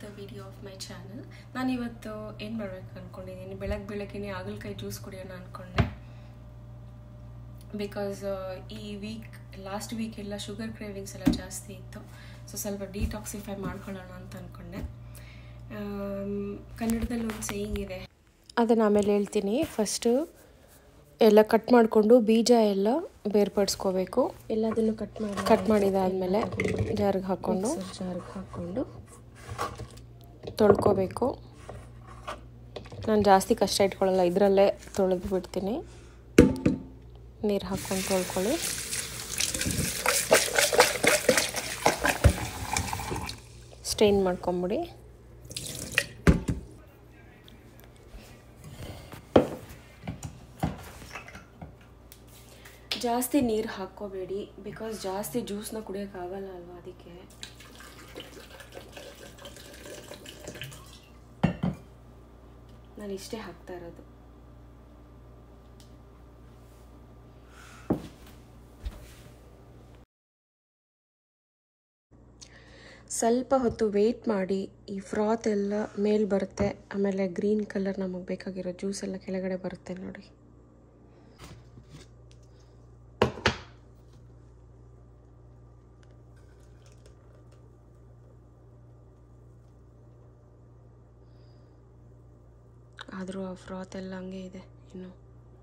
another video of my channel ನಾನು ಇವತ್ತು ಏನು ಮಾಡ್ಬೇಕು ಅಂದ್ಕೊಂಡಿದ್ದೀನಿ ಬೆಳಗ್ಗೆ ಬೆಳಗ್ಗೆನೇ ಹಾಗಲಕಾಯಿ ಜ್ಯೂಸ್ ಕುಡಿಯೋಣ ಅಂದ್ಕೊಂಡೆ ಬಿಕಾಸ್ ಈ ವೀಕ್ ಲಾಸ್ಟ್ ವೀಕ್ ಎಲ್ಲ ಶುಗರ್ ಕ್ರೇವಿಂಗ್ಸ್ ಎಲ್ಲ ಜಾಸ್ತಿ ಇತ್ತು ಸೊ ಸ್ವಲ್ಪ ಡಿಟಾಕ್ಸಿಫೈ ಮಾಡ್ಕೊಳ್ಳೋಣ ಅಂತ ಅಂದ್ಕೊಂಡೆ ಕನ್ನಡದಲ್ಲಿ ಒಂದು ಸೇಯಿಂಗ್ ಇದೆ ಅದನ್ನು ಆಮೇಲೆ ಹೇಳ್ತೀನಿ ಫಸ್ಟು ಎಲ್ಲ ಕಟ್ ಮಾಡಿಕೊಂಡು ಬೀಜ ಎಲ್ಲ ಬೇರ್ಪಡಿಸ್ಕೋಬೇಕು ಎಲ್ಲದನ್ನು ಕಟ್ ಮಾಡಿ ಕಟ್ ಮಾಡಿದಾದಮೇಲೆ ಜಾರಿಗೆ ಹಾಕ್ಕೊಂಡು ಜಾರಿಗೆ ಹಾಕ್ಕೊಂಡು ತೊಳ್ಕೊಬೇಕು ನಾನು ಜಾಸ್ತಿ ಕಷ್ಟ ಇಟ್ಕೊಳ್ಳಲ್ಲ ಇದರಲ್ಲೇ ತೊಳೆದು ಬಿಡ್ತೀನಿ ನೀರು ಹಾಕ್ಕೊಂಡು ತೊಳ್ಕೊಳ್ಳಿ ಸ್ಟೈನ್ ಮಾಡ್ಕೊಂಬಿಡಿ ಜಾಸ್ತಿ ನೀರು ಹಾಕ್ಕೋಬೇಡಿ ಬಿಕಾಸ್ ಜಾಸ್ತಿ ಜ್ಯೂಸ್ನ ಕುಡಿಯೋಕ್ಕಾಗಲ್ಲ ಅಲ್ವಾ ಅದಕ್ಕೆ ನಾನು ಇಷ್ಟೇ ಹಾಕ್ತಾ ಇರೋದು ಸ್ವಲ್ಪ ಹೊತ್ತು ವೆಯ್ಟ್ ಮಾಡಿ ಈ ಫ್ರಾತ್ ಎಲ್ಲ ಮೇಲ್ ಬರುತ್ತೆ ಆಮೇಲೆ ಗ್ರೀನ್ ಕಲರ್ ನಮಗೆ ಬೇಕಾಗಿರೋ ಜ್ಯೂಸ್ ಎಲ್ಲ ಕೆಳಗಡೆ ಬರುತ್ತೆ ನೋಡಿ ಆದರೂ ಆ ಫ್ರಾತ್ ಎಲ್ಲ ಹಂಗೆ ಇದೆ ಇನ್ನು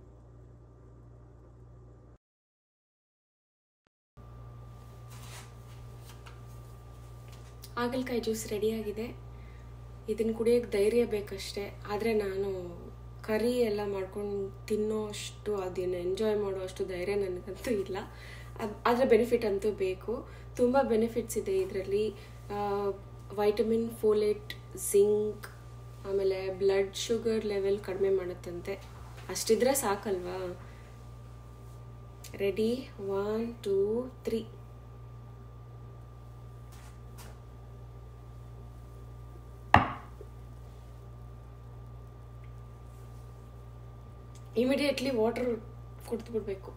ಹಾಗಲಕಾಯಿ ಜ್ಯೂಸ್ ರೆಡಿಯಾಗಿದೆ ಇದನ್ನು ಕುಡಿಯೋಕ್ಕೆ ಧೈರ್ಯ ಬೇಕಷ್ಟೇ ಆದರೆ ನಾನು ಕರಿ ಎಲ್ಲ ಮಾಡ್ಕೊಂಡು ತಿನ್ನೋ ಅಷ್ಟು ಅದನ್ನು ಎಂಜಾಯ್ ಮಾಡೋ ಅಷ್ಟು ಧೈರ್ಯ ನನಗಂತೂ ಇಲ್ಲ ಅದು ಅದರ ಬೆನಿಫಿಟ್ ಅಂತೂ ಬೇಕು ತುಂಬ ಬೆನಿಫಿಟ್ಸ್ ಇದೆ ಇದರಲ್ಲಿ ವೈಟಮಿನ್ ಫೋಲೇಟ್ ಜಿಂಕ್ ಆಮೇಲೆ ಬ್ಲಡ್ ಶುಗರ್ ಲೆವೆಲ್ ಕಡಿಮೆ ಮಾಡುತ್ತಂತೆ ಅಷ್ಟಿದ್ರೆ ಸಾಕಲ್ವಾ ready one two three immediately water ಕುಡ್ದು ಬಿಡಬೇಕು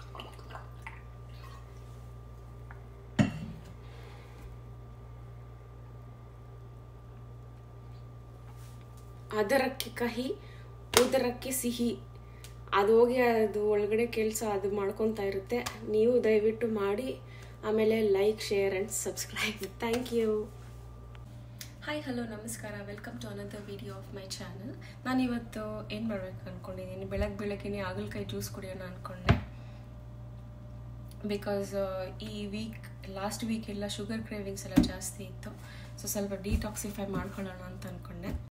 ಅದರಕ್ಕೆ ಕಹಿ ಉದರಕ್ಕೆ ಸಿಹಿ ಅದು ಹೋಗಿ ಅದು ಒಳಗಡೆ ಕೆಲಸ ಅದು ಮಾಡ್ಕೊತಾ ಇರುತ್ತೆ ನೀವು ದಯವಿಟ್ಟು ಮಾಡಿ ಆಮೇಲೆ like share and subscribe thank you hi hello ನಮಸ್ಕಾರ welcome to another video of my channel ನಾನು ಇವತ್ತು ಏನು ಮಾಡ್ಬೇಕು ಅಂದ್ಕೊಂಡಿದ್ದೀನಿ ಬೆಳಗ್ಗೆ ಬೆಳಗ್ಗೆನೇ ಹಾಗಲಕಾಯಿ ಜ್ಯೂಸ್ ಕುಡಿಯೋಣ ಅಂದ್ಕೊಂಡೆ ಬಿಕಾಸ್ ಈ ವೀಕ್ ಲಾಸ್ಟ್ ವೀಕ್ ಎಲ್ಲ ಶುಗರ್ ಕ್ರೇವಿಂಗ್ಸ್ ಎಲ್ಲ ಜಾಸ್ತಿ ಇತ್ತು ಸೊ ಸ್ವಲ್ಪ ಡಿಟಾಕ್ಸಿಫೈ ಮಾಡ್ಕೊಳ್ಳೋಣ ಅಂತ ಅಂದ್ಕೊಂಡೆ